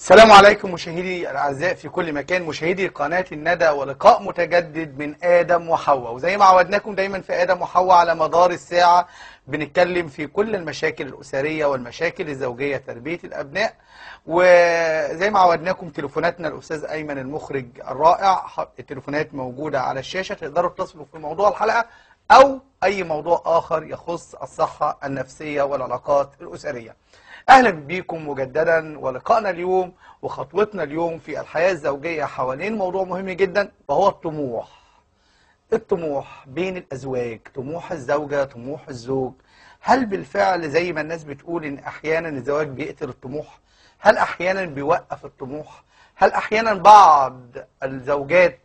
السلام عليكم مشاهدي الاعزاء في كل مكان مشاهدي قناه الندى ولقاء متجدد من ادم وحواء وزي ما عودناكم دايما في ادم وحواء على مدار الساعه بنتكلم في كل المشاكل الاسريه والمشاكل الزوجيه تربيه الابناء وزي ما عودناكم تليفوناتنا الاستاذ ايمن المخرج الرائع التليفونات موجوده على الشاشه تقدروا تتصلوا في موضوع الحلقه او اي موضوع اخر يخص الصحه النفسيه والعلاقات الاسريه اهلا بيكم مجددا ولقائنا اليوم وخطوتنا اليوم في الحياه الزوجيه حوالين موضوع مهم جدا وهو الطموح الطموح بين الازواج طموح الزوجه طموح الزوج هل بالفعل زي ما الناس بتقول ان احيانا الزواج بيقتل الطموح هل احيانا بيوقف الطموح هل احيانا بعض الزوجات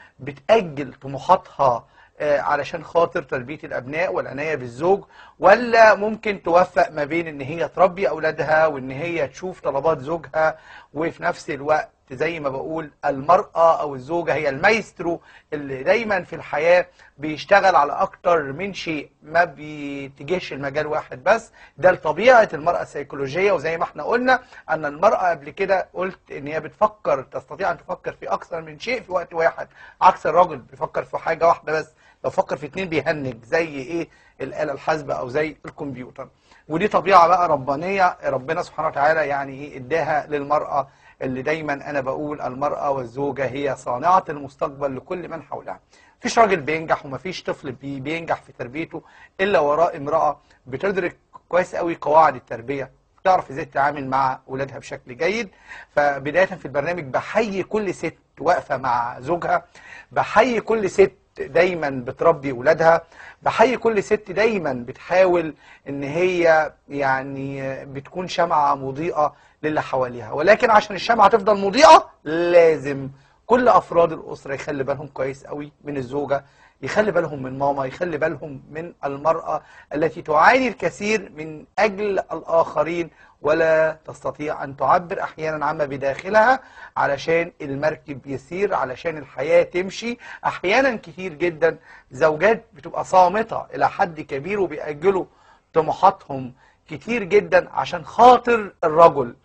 بتاجل طموحاتها آه، علشان خاطر تربية الأبناء والعناية بالزوج ولا ممكن توفق ما بين إن هي تربي أولادها وإن هي تشوف طلبات زوجها وفي نفس الوقت زي ما بقول المرأة أو الزوجة هي المايسترو اللي دايما في الحياة بيشتغل على أكتر من شيء ما بيتجهش المجال واحد بس ده لطبيعة المرأة السيكولوجية وزي ما احنا قلنا أن المرأة قبل كده قلت إن هي بتفكر تستطيع أن تفكر في أكثر من شيء في وقت واحد عكس الراجل بيفكر في حاجة واحدة بس لو فكر في اتنين بيهنج زي ايه الآلة الحاسبة أو زي الكمبيوتر ودي طبيعة بقى ربانية ربنا سبحانه وتعالى يعني ايه اداها للمرأة اللي دايما أنا بقول المرأة والزوجة هي صانعة المستقبل لكل من حولها مفيش راجل بينجح ومفيش طفل بي بينجح في تربيته إلا وراء امرأة بتدرك كويس قوي قواعد التربية تعرف ازاي تتعامل مع اولادها بشكل جيد فبدايه في البرنامج بحيي كل ست واقفه مع زوجها بحيي كل ست دايما بتربي ولادها بحيي كل ست دايما بتحاول ان هي يعني بتكون شمعة مضيئة للي حواليها ولكن عشان الشمعة تفضل مضيئة لازم كل افراد الاسرة يخلي بالهم كويس قوي من الزوجة يخلي بالهم من ماما يخلي بالهم من المرأة التي تعاني الكثير من أجل الآخرين ولا تستطيع أن تعبر أحيانا عما بداخلها علشان المركب يسير علشان الحياة تمشي أحيانا كتير جدا زوجات بتبقى صامتة إلى حد كبير وبيأجلوا طموحاتهم كتير جدا عشان خاطر الرجل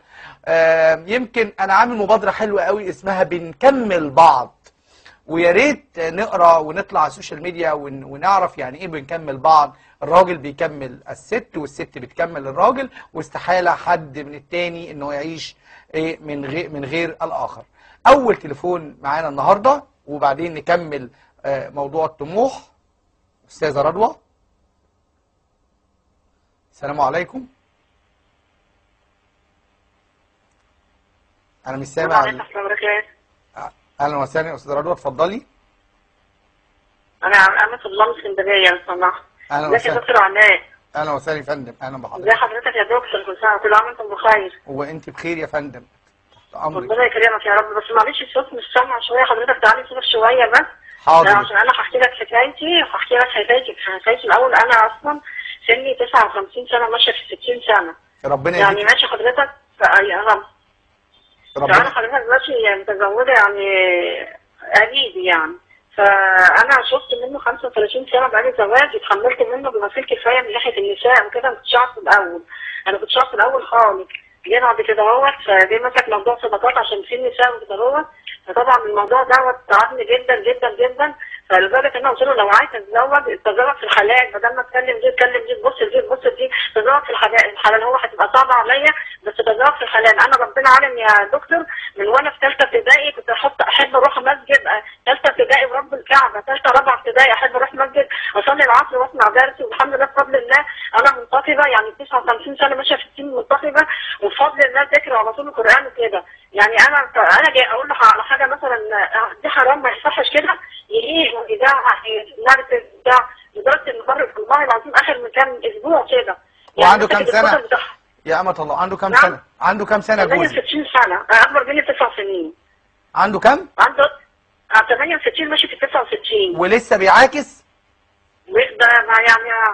آه، يمكن أنا عامل مبادرة حلوة قوي اسمها بنكمل بعض ويا ريت نقرا ونطلع على السوشيال ميديا ون- ونعرف يعني ايه بنكمل بعض الراجل بيكمل الست والست بتكمل الراجل واستحاله حد من التاني انه يعيش ايه من غير من غير الاخر اول تليفون معانا النهارده وبعدين نكمل آه، موضوع الطموح استاذه رضوى السلام عليكم انا مش سامع وعليكم السلام ورحمة الله. اهلا وسهلا استاذه رضوى اتفضلي أنا أنا في الله اسكندرية لو سمحت. اهلا ازيك يا وسهلا دكتور علاء؟ اهلا وسهلا يا فندم اهلا ازي بحضرتك حضرتك يا دكتور كل سنة كل عام وأنتم بخير. وانت بخير يا فندم تحت امرك ربنا يكرمك يا رب بس معلش الصوت مش سامع شوية حضرتك تعالي صوتك شوية بس. حاضر عشان أنا هحكي لك حكايتي وهحكي لك حكايتي حكايتي الأول أنا أصلا سني 59 سنة ماشية في 60 سنة. ربنا يعني يهديك ماشي حضرتك في أي رب. فأنا ربنا حضرتك دلوقتي متزوجة يعني قريبي يعني فأنا شفت منه 35 سنة بقالي زواج اتحملت منه بما فيه الكفاية من ناحية النساء وكده ما كنتش أعرف في الأول أنا كنتش أعرف في الأول خالص جه بعد كده اهوت فجه مسك موضوع صداقات عشان في نساء وكده اهوت فطبعا الموضوع دوت تعبني جدا جدا جدا فلدرجه ان انا قلت له لو عايز اتزوج اتزوج في الحلال بدل ما اتكلم دي اتكلم دي تبص دي تبص دي تزوج في الحلال الحلال هو هتبقى صعبه عليا بس تزوج في الحلال انا ربنا عالم يا دكتور من وانا في ثالثه ابتدائي كنت احط احب اروح مسجد ثالثه ابتدائي ورب الكعبه ثالثه رابعه ابتدائي احب اروح مسجد اصلي العصر واسمع درس والحمد لله بفضل الله انا منتقبه يعني 59 سنه ماشيه في السن منتقبه وبفضل الله ذاكر على طول القران وكده يعني انا انا جاي اقول له على حاجه مثلا دي حرام ما يصحش كده يليه واذاعه نرفز بتاع لدرجه ان مرت والله العظيم اخر من كام اسبوع كده وعنده مسكت كام سنة؟ الكتب بتاعها. يا أمة الله عنده كام نعم. سنة عنده كام سنة جوزي 68 سنه أنا اكبر مني بتسع سنين عنده كام عنده آه، 68 ماشي في 69 ولسه بيعاكس ده ما يعني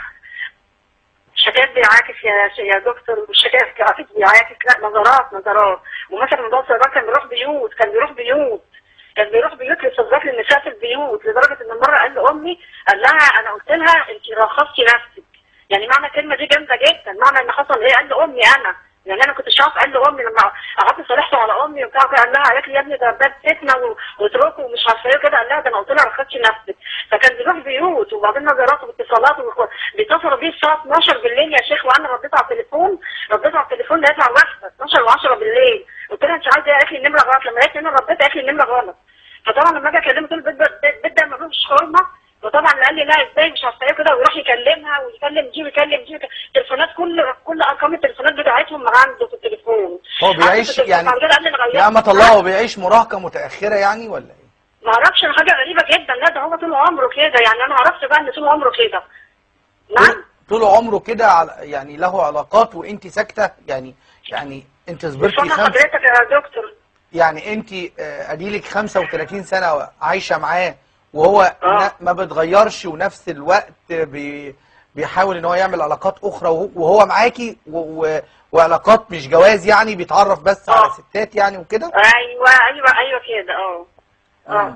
شكايات بيعاكس يا يا دكتور مش شكايات بيعاكس بيعاكس لا نظرات نظرات ومثلا موضوع الصيدلة كان بيروح بيوت كان بيروح بيوت كان بيروح بيوت لصيدلات للنساء في البيوت لدرجه ان مره قال لامي قال لها انا قلت لها انت رخصتي نفسك يعني معنى الكلمه دي جامده جدا معنى ان حصل ايه قال لامي انا يعني انا كنت شايف قال لامي لما قعدت صالحته على امي وبتاع كده، قال لها قالت لي يا ابني ده ده فتنه و- واتركه ومش عارفه ايه كده قال لها ده انا قلت لها ما تاخدش نفسك فكان بيروح بيوت وبعدين نظرات واتصالات وخ- بيتصلوا بيه الساعه 12 بالليل يا شيخ وانا رديت على التليفون رديت على التليفون لقيت على واحده 12 و10 بالليل قلت لها انت عايزه ايه قالت لي النمره غلط لما لقيت انا رديت قالت لي النمره غلط فطبعا لما اجي اكلمه تقول البيت ده البيت ده ملوش حرمه وطبعا قال لي لا ازاي مش عارفه ايه كده ويروح يكلمها ويكلم دي ويكلم دي تليفونات كل كل ارقام التليفونات بتاعتهم عنده في التليفون هو عنده في بيعيش التليفون. يعني بعد كده قال لي نغير يا أمة الله هو بيعيش مراهقة متأخرة يعني ولا إيه؟ ما اعرفش أنا حاجه غريبه جدا لا ده هو طول عمره كده يعني انا عرفت بقى ان طول عمره كده نعم طول- طول عمره كده على- يعني له علاقات وانت ساكته يعني يعني انت صبرتي فانا خمس حضرتك يا دكتور يعني انت آه، اديلك 35 سنه عايشه معاه وهو آه. ن- ما بتغيرش ونفس الوقت بي بيحاول ان هو يعمل علاقات اخرى وهو- وهو معاكي و- و- وعلاقات مش جواز يعني بيتعرف بس على آه. ستات يعني وكده ايوه ايوه ايوه كده اه اه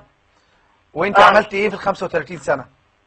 وانت آه. عملت ايه في ال 35 سنه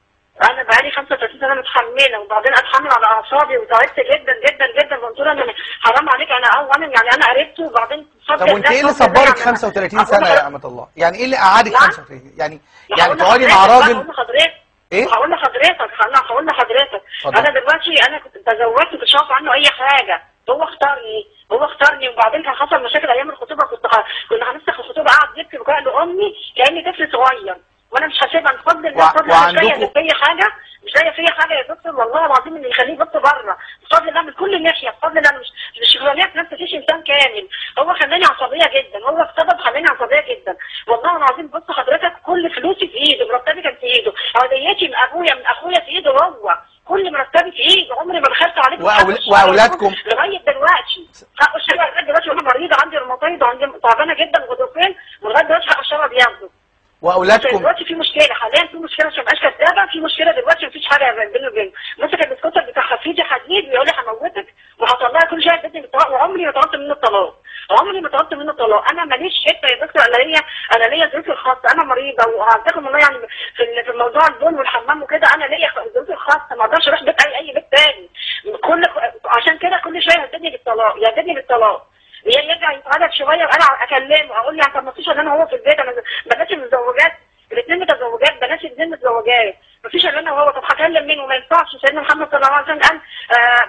انا بقالي 35 سنه متحمله وبعدين اتحمل على اعصابي وتعبت جدا جدا جدا قلت له انا حرام عليك انا اولا يعني انا قربته وبعدين طب وانت ايه اللي صبرك 35 سنه يا امه الله يعني ايه اللي قعدك نعم. 35 يعني يعني تقعدي مع راجل هقول لحضرتك ايه هقول لحضرتك انا هقول لحضرتك اتفضل. انا دلوقتي انا كنت تزوجت كنت شايف عنه اي حاجه هو اختارني هو اختارني وبعدين كان حصل مشاكل ايام الخطوبه كنت ه- كنا هنفسخ الخطوبه قعد يبكي بكاء لامي كاني طفل صغير وانا مش هسيبها بفضل الله وع- بفضل الله مش لاقيه وعندكم- فيا حاجه مش لاقيه فيا حاجه يا دكتور والله العظيم اللي يخليه يبص بره بفضل الله من كل ناحيه بفضل الله مش مش شغلانيه في نفسي فيش انسان كامل هو خلاني عصبيه جدا هو السبب خلاني عصبيه جدا والله العظيم بص حضرتك كل فلوسي في ايده مرتبي كان في ايده هديتي من ابويا من اخويا في ايده هو كل مرتبي في ايده عمري ما دخلت عليه وأول- حق الشهر وأولادكم؟ لغايه دلوقتي حق الشهر لغايه دلوقتي وانا مريضه عندي روماتيد وعندي تعبانه جدا غضروفين ولغايه دلوقتي حق الشهر بياخده واولادكم دلوقتي في مشكله حاليا في مشكله عشان مبقاش كدابه في مشكله دلوقتي مفيش حاجه بيني وبينه مسك البسكوتر بتاع خفيتي حديد بيقول لي هموتك وهطلعك كل شويه ادتني بالطلاق وعمري ما طلبت منه الطلاق عمري ما طلبت منه الطلاق انا ماليش حته يا دكتور انا ليا انا ليا ظروفي الخاصه انا مريضه وهعتقد والله يعني في ال- في موضوع البول والحمام وكده انا ليا ظروفي الخاصه ما اقدرش اروح بيت اي اي بيت تاني كل عشان كده كل شويه يهددني بالطلاق يهددني بالطلاق يرجع يتعرف شويه وانا اكلمه اقول له انت ما فيش الا انا وهو في البيت انا بناتي متزوجات الاثنين متزوجات بناتي الاثنين متزوجات ما فيش الا انا وهو طب هكلم مين وما ينفعش سيدنا محمد صلى الله عليه وسلم قال آه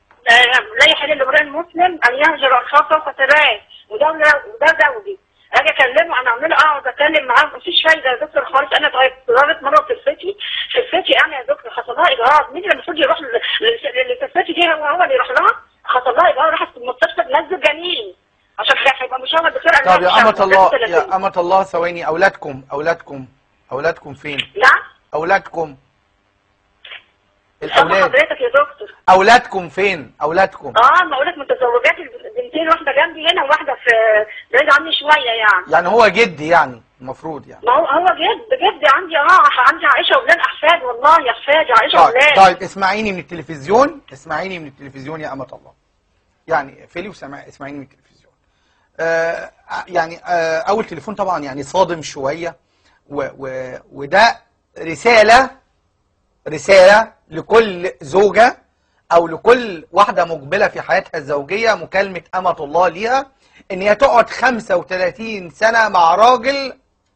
آه لا يحل لامرئ مسلم ان يهجر اخاه فوق ثلاث وده وده زوجي اجي اكلمه انا اعمله اقعد اتكلم معاه مفيش فايده يا دكتور خالص انا طيب ضربت مره في الفتي في الفتي انا يا دكتور حصل لها اجهاض مين اللي المفروض يروح لل- لل- اللي في الفتي دي هو هو اللي يروح لها حصل لها اجهاض راحت في المستشفى تنزل جنين عشان هيبقى مشوه الدكتور قال لها طب يا مش أمة هعمل. الله 30. يا أمة الله ثواني أولادكم أولادكم أولادكم فين؟ نعم أولادكم سامع الأولاد حضرتك يا دكتور أولادكم فين؟ أولادكم اه ما اقولك متزوجات البنتين واحده جنبي هنا وواحده في بعيد عني شويه يعني يعني هو جدي يعني المفروض يعني ما هو هو جد جد عندي اه عندي عائشه وولاد احفاد والله يا احفادي عائشه طيب, وولاد طيب اسمعيني من التلفزيون اسمعيني من التلفزيون يا أمة الله يعني اقفلي وسمع اسمعيني من التلفزيون آه يعني آه أول تليفون طبعا يعني صادم شوية و و وده رسالة رسالة لكل زوجة أو لكل واحدة مقبلة في حياتها الزوجية مكالمة أمة الله ليها إن هي تقعد 35 سنة مع راجل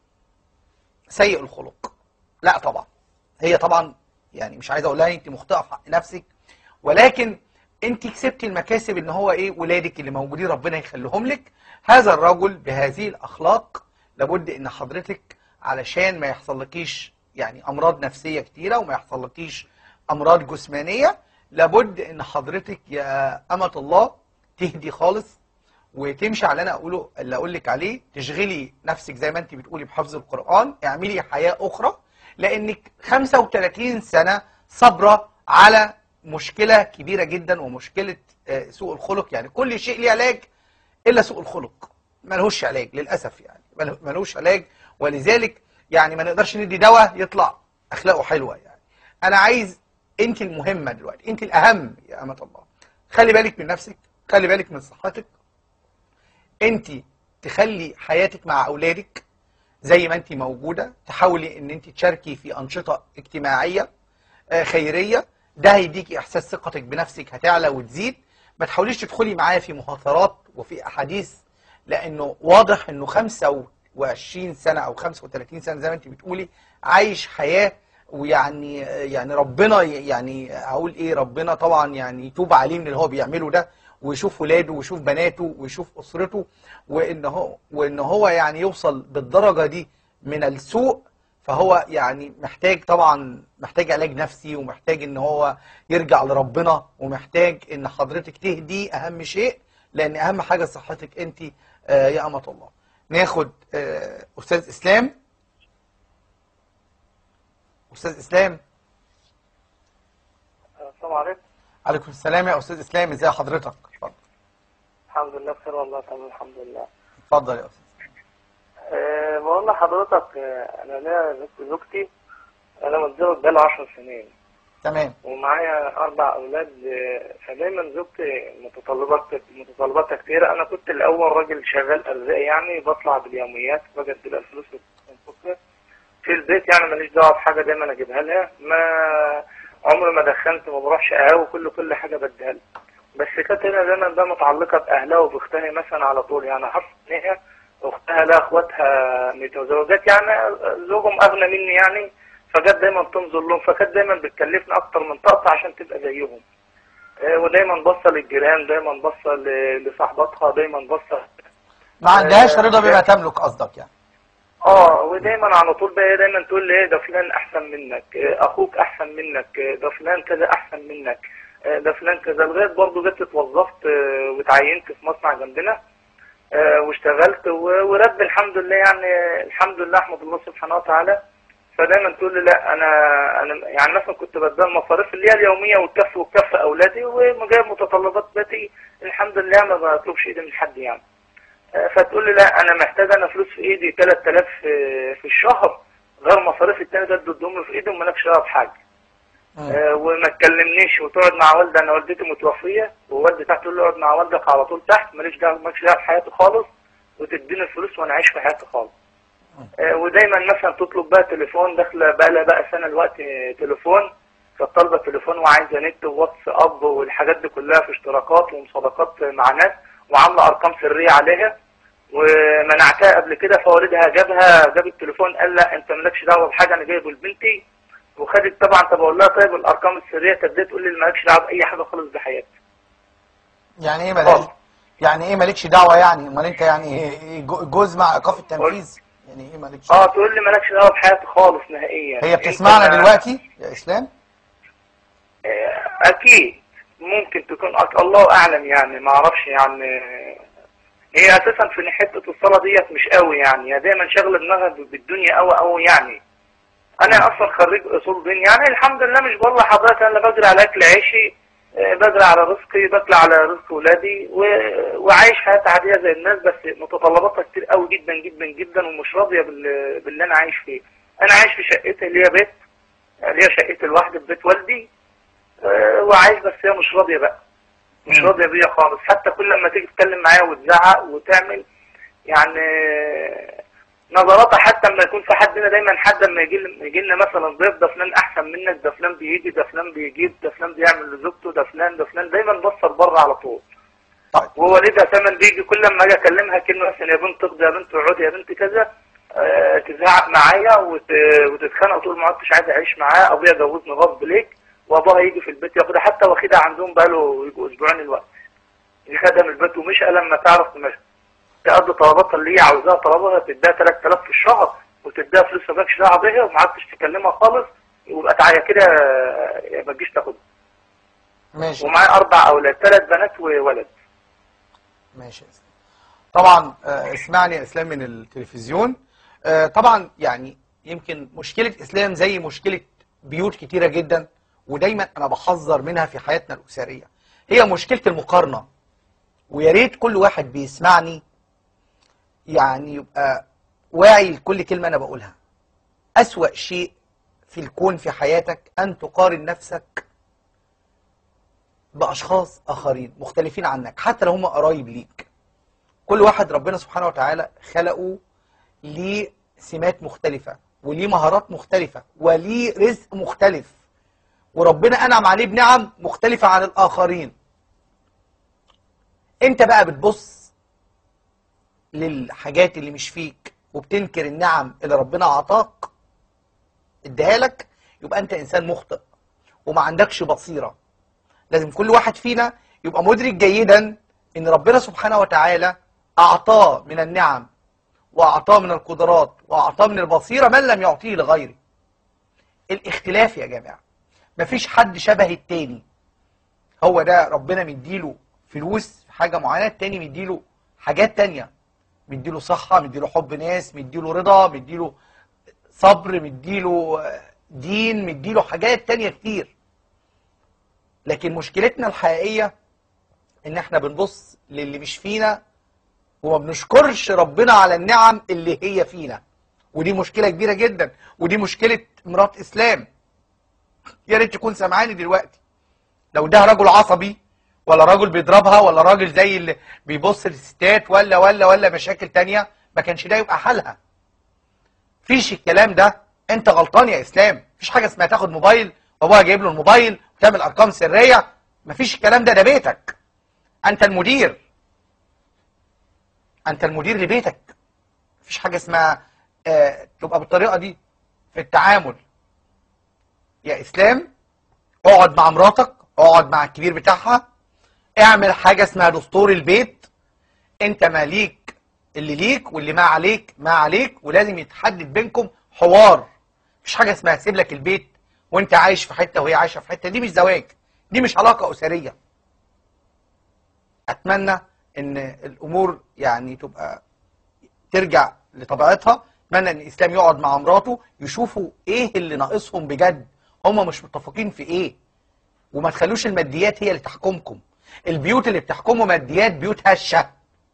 سيء الخلق لا طبعا هي طبعا يعني مش عايز اقول لها انت مخطئه في حق نفسك ولكن انت كسبتي المكاسب ان هو ايه ولادك اللي موجودين ربنا يخليهم لك هذا الرجل بهذه الاخلاق لابد ان حضرتك علشان ما يحصلكيش يعني امراض نفسيه كتيره وما يحصلكيش امراض جسمانيه لابد ان حضرتك يا امه الله تهدي خالص وتمشي على اللي انا اقوله اللي اقول لك عليه تشغلي نفسك زي ما انت بتقولي بحفظ القران اعملي حياه اخرى لانك 35 سنه صابره على مشكله كبيره جدا ومشكله آه، سوء الخلق يعني كل شيء ليه علاج الا سوء الخلق ملهوش علاج للاسف يعني مله- ملهوش علاج ولذلك يعني ما نقدرش ندي دواء يطلع اخلاقه حلوه يعني انا عايز انت المهمه دلوقتي انت الاهم يا امه الله خلي بالك من نفسك خلي بالك من صحتك انت تخلي حياتك مع اولادك زي ما انت موجوده تحاولي ان انت تشاركي في انشطه اجتماعيه آه، خيريه ده هيديكي احساس ثقتك بنفسك هتعلى وتزيد ما تحاوليش تدخلي معايا في مهاترات وفي احاديث لانه واضح انه 25 سنه او 35 سنه زي ما انت بتقولي عايش حياه ويعني يعني ربنا يعني هقول ايه ربنا طبعا يعني يتوب عليه من اللي هو بيعمله ده ويشوف ولاده ويشوف بناته ويشوف اسرته وان هو وان هو يعني يوصل بالدرجه دي من السوء فهو يعني محتاج طبعا محتاج علاج نفسي ومحتاج ان هو يرجع لربنا ومحتاج ان حضرتك تهدي اهم شيء لان اهم حاجه صحتك انت آه، يا امه الله ناخد آه، استاذ اسلام استاذ اسلام السلام عليكم عليكم السلام يا استاذ اسلام ازي حضرتك اتفضل الحمد لله بخير والله تمام الحمد لله اتفضل يا استاذ أه بقول لحضرتك أه انا ليا زوج- زوجتي انا متزوج بقالي 10 سنين تمام ومعايا اربع اولاد أه، فدايما زوجتي متطلبات متطلباتها كتير انا كنت الاول راجل شغال ارزاق يعني بطلع باليوميات باجي اديلها الفلوس وتنفقها. في البيت يعني ماليش دعوه بحاجه دايما اجيبها لها ما عمري ما دخنت ما بروحش قهوه كل كل حاجه بديها لها بس كانت هنا دايما بقى متعلقه باهلها وباختها مثلا على طول يعني حاسس ان هي اختها لا اخواتها متزوجات يعني زوجهم اغنى مني يعني فجت دايما تنظر لهم فكانت دايما بتكلفني اكتر من طاقتها عشان تبقى زيهم آه، ودايما باصه للجيران دايما باصه ل- لصاحباتها دايما باصه ما عندهاش رضا بما تملك قصدك يعني اه ودايما على طول بقى دايما تقول لي ايه ده فلان احسن منك آه، اخوك احسن منك آه، ده فلان كذا احسن منك آه، ده فلان كذا لغايه برضه جيت اتوظفت آه، واتعينت في مصنع جنبنا آه، واشتغلت و- ورب الحمد لله يعني الحمد لله احمد الله سبحانه وتعالى فدايما تقول لي لا انا انا يعني مثلا كنت بدل المصاريف اللي هي اليوميه والكف والكف اولادي ومجاب متطلبات بيتي الحمد لله ما بطلبش ايدي من حد يعني آه، فتقول لي لا انا محتاج انا فلوس في ايدي 3000 في في الشهر غير مصاريف التاني ده ادهم في ايدي ومالكش دعوه بحاجه مم. آه، وما تكلمنيش وتقعد مع والدة انا والدتي متوفيه ووالدتي تحت تقول له اقعد مع والدك على طول تحت ماليش دعوه مالكش دعوه بحياتي خالص وتديني الفلوس وانا عايش في حياتي خالص آه، ودايما مثلا تطلب بقى تليفون داخله بقى لها بقى سنه الوقت آه، تليفون فطالبه تليفون وعايزه نت وواتس اب والحاجات دي كلها في اشتراكات ومسابقات مع ناس وعامله ارقام سريه عليها ومنعتها قبل كده فوالدها جابها جاب التليفون قال لا انت مالكش دعوه بحاجه انا جايبه لبنتي وخدت طبعا طب اقول لها طيب الارقام السريه تبدأ تقول لي مالكش دعوه باي حاجه خالص بحياتي يعني ايه مالكش يعني ايه مالكش دعوه يعني امال انت يعني إيه- إيه جو- جوز مع ايقاف التنفيذ يعني ايه مالكش اه تقول لي مالكش دعوه بحياتي خالص نهائيا هي انت بتسمعنا ما- دلوقتي يا اسلام آه، اكيد ممكن تكون أك... الله اعلم يعني ما اعرفش يعني هي اساسا في حته الصلاه ديت مش قوي يعني هي دايما شغله دماغها ب- بالدنيا قوي قوي يعني انا اصلا خريج اصول دين يعني الحمد لله مش بره حضرتك انا بجري على اكل عيشي آه، بجري على رزقي بجري على رزق ولادي و... وعايش حياه عاديه زي الناس بس متطلباتها كتير قوي جدا جدا جدا ومش راضيه بال... باللي انا عايش فيه انا عايش في شقتي اللي هي بيت اللي هي شقتي لوحدي في بيت والدي آه، وعايش بس هي مش راضيه بقى مش مم. راضيه بيا خالص حتى كل لما تيجي تتكلم معايا وتزعق وتعمل يعني آه، نظراتها حتى لما يكون في حد هنا دايما حد لما يجي يجي لنا مثلا ضيف ده فلان احسن منك ده فلان بيجي ده فلان بيجيب ده فلان بيعمل لزوجته ده فلان ده فلان دايما بصر بره على طول طيب ووالدها كمان بيجي كل لما اجي اكلمها كلمه مثلا يا بنت اقضي يا بنت اقعدي يا بنت كذا آه، تزعق معايا وت- وتتخانق وتقول ما عدتش عايز اعيش معاه ابويا جوزني غصب ليك وابوها يجي في البيت ياخدها حتى واخدها عندهم بقاله يجوا اسبوعين الوقت خدها من البيت ومشى لما تعرف تمشي تقضي طلباتها اللي هي عاوزاها طلبها تديها 3000 في الشهر وتديها فلوس مالكش دعوه بيها وما عدتش تكلمها خالص ويبقى تعالى كده آه، ما تجيش تاخدها ماشي ومعايا اربع اولاد ثلاث بنات وولد ماشي يا اسلام طبعا آه، اسمعني يا اسلام من التلفزيون آه، طبعا يعني يمكن مشكله اسلام زي مشكله بيوت كتيره جدا ودايما انا بحذر منها في حياتنا الاسريه هي مشكله المقارنه ويا ريت كل واحد بيسمعني يعني يبقى واعي لكل كلمه انا بقولها اسوا شيء في الكون في حياتك ان تقارن نفسك باشخاص اخرين مختلفين عنك حتى لو هم قرايب ليك كل واحد ربنا سبحانه وتعالى خلقه ليه سمات مختلفة وليه مهارات مختلفة وليه رزق مختلف وربنا أنعم عليه بنعم مختلفة عن الآخرين انت بقى بتبص للحاجات اللي مش فيك وبتنكر النعم اللي ربنا اعطاك اديها لك يبقى انت انسان مخطئ وما عندكش بصيره لازم كل واحد فينا يبقى مدرك جيدا ان ربنا سبحانه وتعالى اعطاه من النعم واعطاه من القدرات واعطاه من البصيره من لم يعطيه لغيره الاختلاف يا جماعه مفيش حد شبه التاني هو ده ربنا مديله فلوس في حاجه معينه التاني مديله حاجات تانية مديله صحه مديله حب ناس مديله رضا مديله صبر مديله آه، دين مديله حاجات تانية كتير لكن مشكلتنا الحقيقيه ان احنا بنبص للي مش فينا وما بنشكرش ربنا على النعم اللي هي فينا ودي مشكله كبيره جدا ودي مشكله مرات اسلام يا ريت تكون سامعاني دلوقتي لو ده رجل عصبي ولا راجل بيضربها ولا راجل زي اللي بيبص للستات ولا ولا ولا مشاكل تانية ما كانش ده يبقى حالها فيش الكلام ده انت غلطان يا اسلام مفيش حاجه اسمها تاخد موبايل وابوها جايب له الموبايل وتعمل ارقام سريه مفيش الكلام ده ده بيتك انت المدير انت المدير لبيتك مفيش حاجه اسمها آه تبقى بالطريقه دي في التعامل يا اسلام اقعد مع مراتك اقعد مع الكبير بتاعها اعمل حاجه اسمها دستور البيت انت ما ليك اللي ليك واللي ما عليك ما عليك ولازم يتحدد بينكم حوار مفيش حاجه اسمها سيب لك البيت وانت عايش في حته وهي عايشه في حته دي مش زواج دي مش علاقه اسريه اتمنى ان الامور يعني تبقى ترجع لطبيعتها اتمنى ان الاسلام يقعد مع مراته يشوفوا ايه اللي ناقصهم بجد هم مش متفقين في ايه وما تخلوش الماديات هي اللي تحكمكم البيوت اللي بتحكموا ماديات بيوت هشه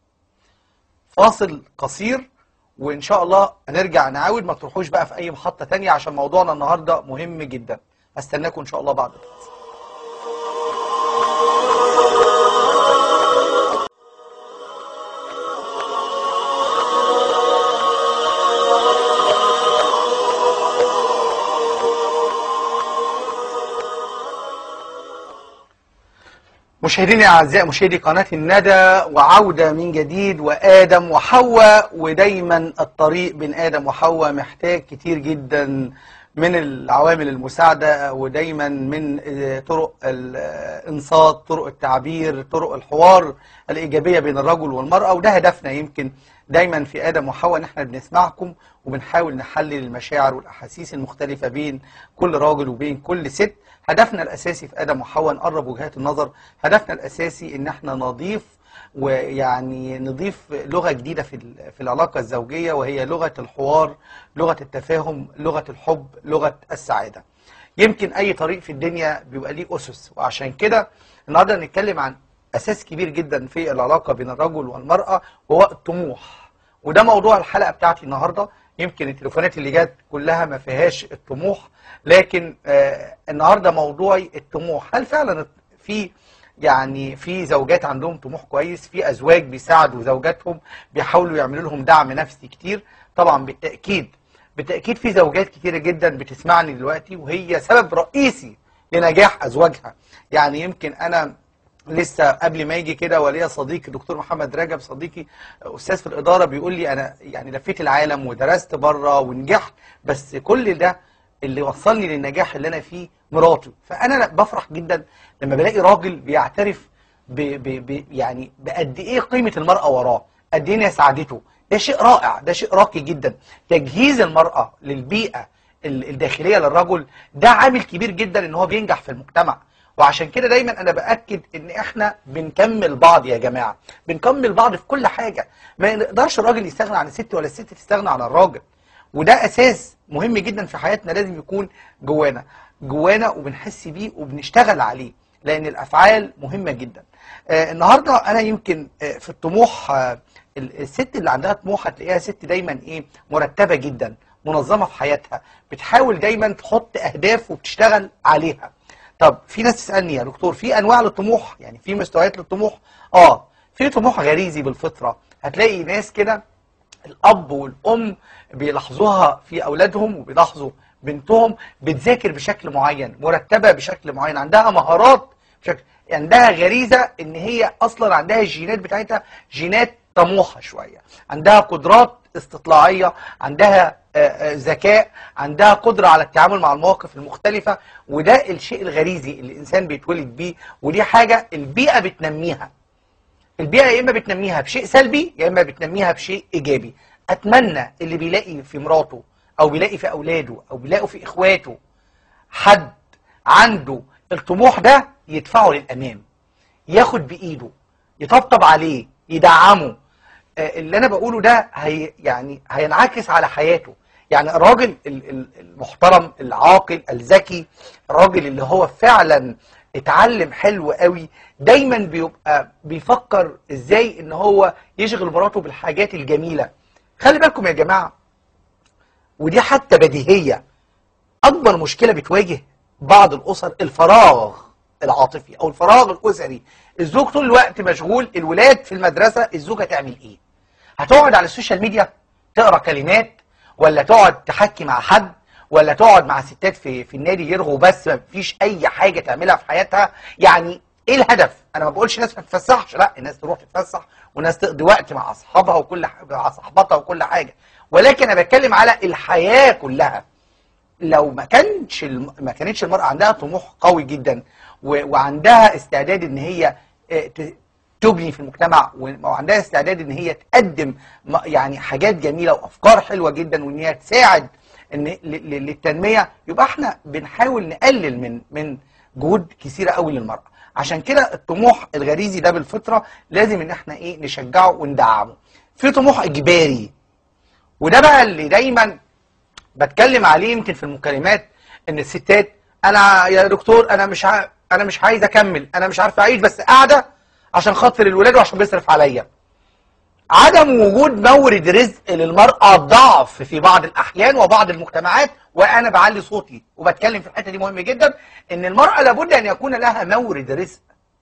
فاصل قصير وان شاء الله هنرجع نعاود ما تروحوش بقى في اي محطه تانية عشان موضوعنا النهارده مهم جدا هستناكم ان شاء الله بعد الفاصل مشاهدينا الاعزاء مشاهدي قناه الندى وعوده من جديد وادم وحواء ودايما الطريق بين ادم وحواء محتاج كتير جدا من العوامل المساعده ودايما من آه، طرق الانصات طرق التعبير طرق الحوار الايجابيه بين الرجل والمراه وده هدفنا يمكن دايما في ادم وحواء ان احنا بنسمعكم وبنحاول نحلل المشاعر والاحاسيس المختلفه بين كل راجل وبين كل ست هدفنا الاساسي في ادم وحواء نقرب وجهات النظر هدفنا الاساسي ان احنا نضيف ويعني نضيف لغه جديده في ال- في العلاقه الزوجيه وهي لغه الحوار لغه التفاهم لغه الحب لغه السعاده يمكن اي طريق في الدنيا بيبقى ليه اسس وعشان كده النهارده هنتكلم عن اساس كبير جدا في العلاقه بين الرجل والمراه وهو الطموح وده موضوع الحلقه بتاعتي النهارده يمكن التليفونات اللي جت كلها ما فيهاش الطموح لكن آه النهارده موضوعي الطموح هل فعلا في يعني في زوجات عندهم طموح كويس في ازواج بيساعدوا زوجاتهم بيحاولوا يعملوا لهم دعم نفسي كتير طبعا بالتاكيد بالتاكيد في زوجات كتيره جدا بتسمعني دلوقتي وهي سبب رئيسي لنجاح ازواجها يعني يمكن انا لسه قبل ما يجي كده وليا صديقي دكتور محمد رجب صديقي استاذ في الاداره بيقول لي انا يعني لفيت العالم ودرست بره ونجحت بس كل ده اللي وصلني للنجاح اللي انا فيه مراتي فانا بفرح جدا لما بلاقي راجل بيعترف ب ب ب يعني بقد ايه قيمه المراه وراه قد ايه إن هي ساعدته ده شيء رائع ده شيء راقي جدا تجهيز المراه للبيئه ال- الداخليه للرجل ده عامل كبير جدا ان هو بينجح في المجتمع وعشان كده دايما انا باكد ان احنا بنكمل بعض يا جماعه بنكمل بعض في كل حاجه ما نقدرش الراجل يستغنى عن الست ولا الست تستغنى عن الراجل وده اساس مهم جدا في حياتنا لازم يكون جوانا جوانا وبنحس بيه وبنشتغل عليه لان الافعال مهمه جدا آه النهارده انا يمكن آه في الطموح آه ال- الست اللي عندها طموح هتلاقيها ست دايما ايه مرتبه جدا منظمه في حياتها بتحاول دايما تحط اهداف وبتشتغل عليها طب في ناس تسالني يا دكتور في انواع للطموح يعني في مستويات للطموح اه في طموح غريزي بالفطره هتلاقي ناس كده الاب والام بيلاحظوها في اولادهم وبيلاحظوا بنتهم بتذاكر بشكل معين مرتبه بشكل معين عندها مهارات بشكل عندها غريزه ان هي اصلا عندها الجينات بتاعتها جينات طموحة شوية عندها قدرات استطلاعية عندها آه، آه، ذكاء عندها قدرة على التعامل مع المواقف المختلفة وده الشيء الغريزي اللي الإنسان بيتولد بيه ودي حاجة البيئة بتنميها البيئة يا إما بتنميها بشيء سلبي يا إما بتنميها بشيء إيجابي أتمنى اللي بيلاقي في مراته أو بيلاقي في أولاده أو بيلاقوا في إخواته حد عنده الطموح ده يدفعه للأمام ياخد بإيده يطبطب عليه يدعمه آه، اللي أنا بقوله ده هي يعني هينعكس على حياته يعني الراجل ال- ال- المحترم العاقل الذكي الراجل اللي هو فعلا اتعلم حلو قوي دايما بيبقى بيفكر ازاي ان هو يشغل مراته بالحاجات الجميلة خلي بالكم يا جماعة ودي حتى بديهية اكبر مشكلة بتواجه بعض الاسر الفراغ العاطفي او الفراغ الاسري الزوج طول الوقت مشغول الولاد في المدرسة الزوجة تعمل ايه هتقعد على السوشيال ميديا تقرا كلمات ولا تقعد تحكي مع حد ولا تقعد مع ستات في في النادي يرغوا بس ما فيش اي حاجه تعملها في حياتها يعني ايه الهدف انا ما بقولش ناس ما تتفسحش لا الناس تروح تتفسح وناس تقضي وقت مع اصحابها وكل ح- مع صحباتها وكل حاجه ولكن انا بتكلم على الحياه كلها لو ما كانش الم... ما كانتش المرأة عندها طموح قوي جدا و... وعندها استعداد ان هي آه، ت... تبني في المجتمع و- وعندها استعداد ان هي تقدم م- يعني حاجات جميلة وافكار حلوة جدا وان هي تساعد ان ل... ل... للتنمية يبقى احنا بنحاول نقلل من من جهود كثيرة قوي للمرأة عشان كده الطموح الغريزي ده بالفطرة لازم ان احنا ايه نشجعه وندعمه في طموح اجباري وده بقى اللي دايما بتكلم عليه يمكن في المكالمات ان الستات انا يا دكتور انا مش ع... انا مش عايز اكمل انا مش عارف اعيش بس قاعده عشان خاطر الولاد وعشان بيصرف عليا عدم وجود مورد رزق للمرأة ضعف في بعض الأحيان وبعض المجتمعات وأنا بعلي صوتي وبتكلم في الحتة دي مهم جدا إن المرأة لابد أن يكون لها مورد رزق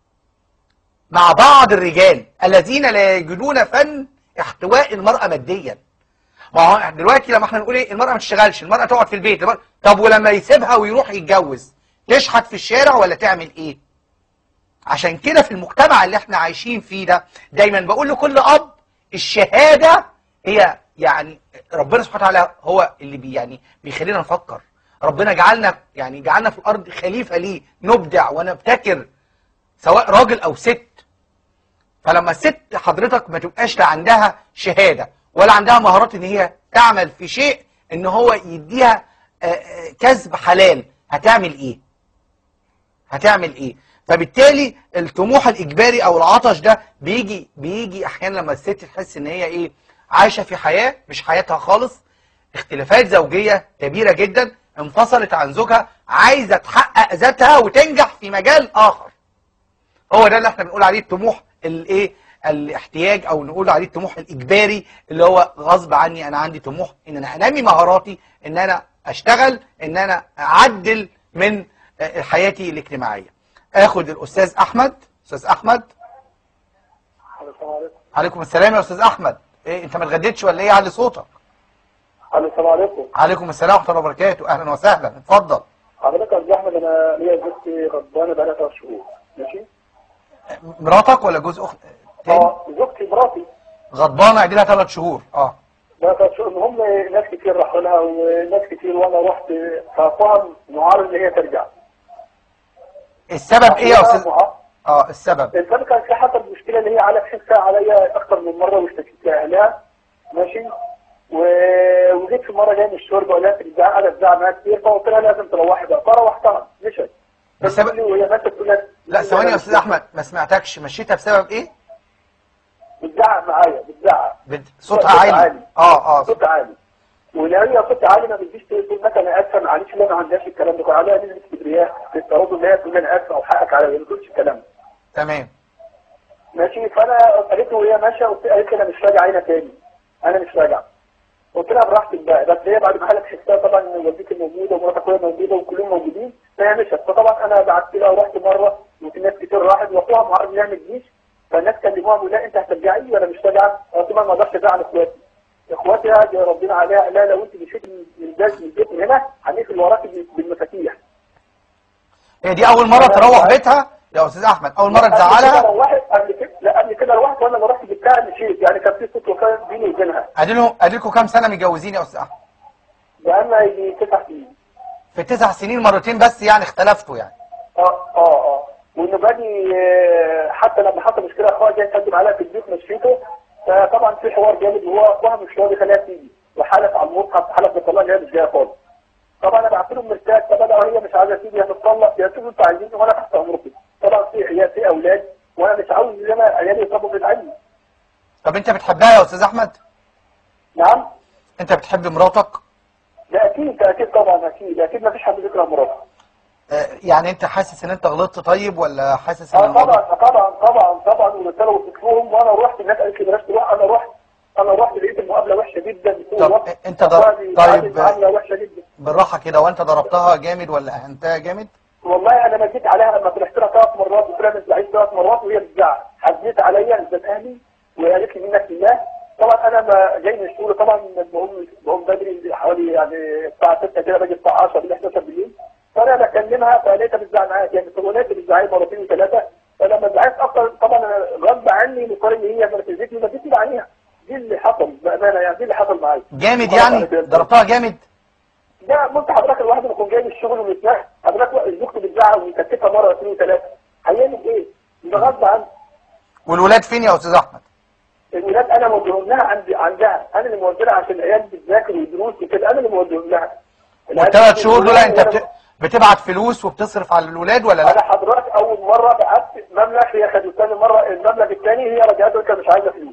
مع بعض الرجال الذين لا يجدون فن احتواء المرأة ماديا ما هو دلوقتي لما احنا نقول ايه المرأة ما تشتغلش المرأة تقعد في البيت المرأة... طب ولما يسيبها ويروح يتجوز تشحت في الشارع ولا تعمل ايه عشان كده في المجتمع اللي احنا عايشين فيه ده دايما بقول لكل اب الشهادة هي يعني ربنا سبحانه وتعالى هو اللي بي يعني بيخلينا نفكر ربنا جعلنا يعني جعلنا في الارض خليفة ليه نبدع ونبتكر سواء راجل او ست فلما الست حضرتك ما تبقاش لا عندها شهادة ولا عندها مهارات ان هي تعمل في شيء ان هو يديها آه، آه، كسب حلال هتعمل ايه هتعمل ايه فبالتالي الطموح الاجباري او العطش ده بيجي بيجي احيانا لما الست تحس ان هي ايه عايشه في حياه مش حياتها خالص اختلافات زوجيه كبيره جدا انفصلت عن زوجها عايزه تحقق ذاتها وتنجح في مجال اخر هو ده اللي احنا بنقول عليه الطموح الايه الاحتياج او نقول عليه الطموح الاجباري اللي هو غصب عني انا عندي طموح ان انا انمي مهاراتي ان انا اشتغل ان انا اعدل من آه، حياتي الاجتماعيه اخد الاستاذ احمد استاذ احمد السلام عليكم عليكم السلام يا استاذ احمد ايه انت ما اتغديتش ولا ايه علي صوتك السلام عليكم عليكم السلام ورحمه الله وبركاته اهلا وسهلا اتفضل حضرتك يا استاذ احمد انا ليا زوجتي غضبانه بقالها ثلاث شهور ماشي؟ مراتك ولا جوز اخت تاني اه زوجتي مراتي غضبانه ادي لها ثلاث شهور اه بقى ثلاث شهور المهم ناس كتير راحوا لها وناس كتير وانا رحت فطبعا معارض ان هي ترجع السبب ايه يا استاذ مع- اه السبب الفرق كان في حصل مشكله اللي هي على حسها عليا اكتر من مره واشتكيت لاهلها ماشي و... وجيت في مره جاي من الشغل بقول لها ترجع قعدت تزعق معايا كتير فقلت لها لازم تروحي بقى فروحتها مشت بسبب- بتقول لي وهي ماشيه تقول لك لا ثواني يا استاذ احمد ما سمعتكش مشيتها بسبب ايه بتزعق معايا بتزعق بت... صوتها صوت عالي عالي. اه اه صوت عالي ولو هي صوت عالي ما بتجيش تقول مثلا انا اسفه معلش لا ما عندهاش الكلام ده كان عليها نسبه كبرياء بتعرضوا ان هي تقول انا اسفه او حقك عليا ما تقولش الكلام ده تمام ماشي فانا قالت له وهي ماشيه قلت- قالت لي انا مش راجعه هنا تاني انا مش راجعه قلت لها براحتك بقى بس هي بعد ما حالك حسها طبعا ان والدتي موجوده ومرات اخويا موجوده وكلهم موجودين فهي مشت فطبعا انا بعت لها ورحت مره وفي ناس كتير راحت واخوها معرض يعمل جيش فالناس كلموها بيقول لا انت هترجعي ولا مش راجعه؟ قلت لها ما اقدرش ازعل اخواتي اخواتي قاعد ربنا عليها لا لو انت مشيت من البيت من البيت من هنا هنقفل وراكي بالمفاتيح هي دي اول مره تروح بيتها يا استاذ احمد اول مره قبل كده تزعلها روحت قبل كده لا قبل كده انا رحت وانا ما رحت جبتها مشيت يعني كان في صوت وفاه بيني وبينها اديله اديلكوا كام سنه متجوزين يا استاذ احمد بقالنا يجي تسع سنين في تسع سنين مرتين بس يعني اختلفتوا يعني اه اه اه وانه باجي آه، حتى لما حصل مشكله اخوها جاي يقدم عليها في البيت مشيته فطبعا في حوار جامد وهو اخوها مش راضي يخليها تيجي وحلف على المصحف حلف بالطلاق ان هي مش جايه خالص طبعا انا بعت لهم مرتاح طب انا وهي مش عايزه تيجي هتطلق يا شوفوا انتوا عايزين وانا تحت امركم طبعا في عيال في اولاد وانا مش عاوز ان انا عيالي يصابوا بالعلم طب انت بتحبها يا استاذ احمد نعم انت بتحب مراتك ده اكيد ده اكيد طبعا اكيد اكيد ما فيش حد بيكره مراته آه، يعني انت حاسس ان انت غلطت طيب ولا حاسس اه ان الموضوع- طبعا طبعا طبعا طبعا ورساله وصلت لهم وانا رحت الناس قالت لي بلاش تروح انا رحت انا رحت لقيت المقابله وحشه جدا طب ورحت انت ضر- أخواني طيب. معامله وحشه جدا بالراحه كده وانت ضربتها جامد ولا اهنتها جامد والله انا مشيت عليها لما طلعت لها ثلاث مرات قلت لها مش بعيد ثلاث مرات وهي بتزعق حزنت عليا قدام اهلي وقالت لي منك لله طبعا انا ما جاي من الشغل طبعا بقوم بقوم بدري حوالي يعني الساعه 6 كده باجي الساعه 10 بالليل 11 بالليل فانا بكلمها فلقيتها بتزعق معايا جامد فلقيتها بتزعق مرتين وثلاثه فلما زعقت اكتر طبعا انا غصب عني مقارن ان هي نرفزتني نرفزتني عليها دي اللي حصل بامانه يعني دي اللي حصل معايا جامد خلاص يعني أنا كده. ضربتها جامد ده ممكن حضرتك الواحد يكون جاي من الشغل ومتنقل حضرتك زوجته بتزعق ويكتفها مره اثنين وثلاثه هيعمل ايه؟ ده غصب عنه والولاد فين يا استاذ احمد الولاد انا موجههم لها عند عندها انا اللي موجه لها عشان العيال بتذاكر ودروس وكده انا اللي موجههم لها والثلاث شهور دول انت بت... بتبعت فلوس وبتصرف على الولاد ولا انا لا حضرتك اول مره بعت مبلغ هي خدت ثاني مره المبلغ الثاني هي رجعته قالت مش عايزه فلوس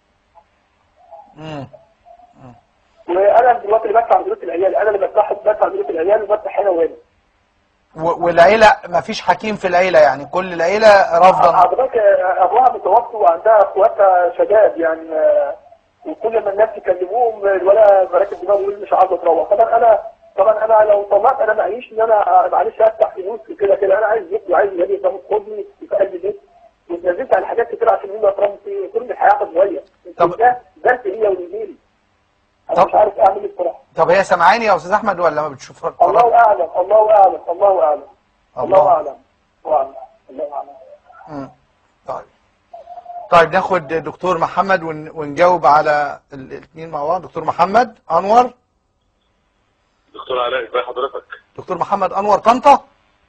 مم. وانا دلوقتي اللي بدفع دروس العيال انا اللي بدفع بدفع دروس العيال وبدفع هنا وهنا و... والعيله ما فيش حكيم في العيله يعني كل العيله رافضه حضرتك آه، ابوها متوفي وعندها اخواتها شباب يعني آه، وكل ما الناس يكلموهم الولا مراكب دماغه يقول مش عايز اتروح طبعا انا طبعا انا لو طلعت انا معيش ان انا آه، معلش افتح فلوس وكده كده انا عايز زوجتي وعايز ولادي يفهموا خدني في قلب البيت واتنزلت على حاجات كتير عشان هم يفهموا في كل الحياه شويه طب- ده ده هي وليلي انا طب- مش عارف اعمل ايه بصراحه طب هي سامعاني يا استاذ احمد ولا ما بتشوف الله اعلم الله اعلم الله اعلم الله الله اعلم الله اعلم الله اعلم مم. طيب طيب ناخد دكتور محمد ون... ونجاوب على الاثنين مع بعض دكتور محمد انور دكتور علاء ازي حضرتك؟ دكتور محمد انور طنطا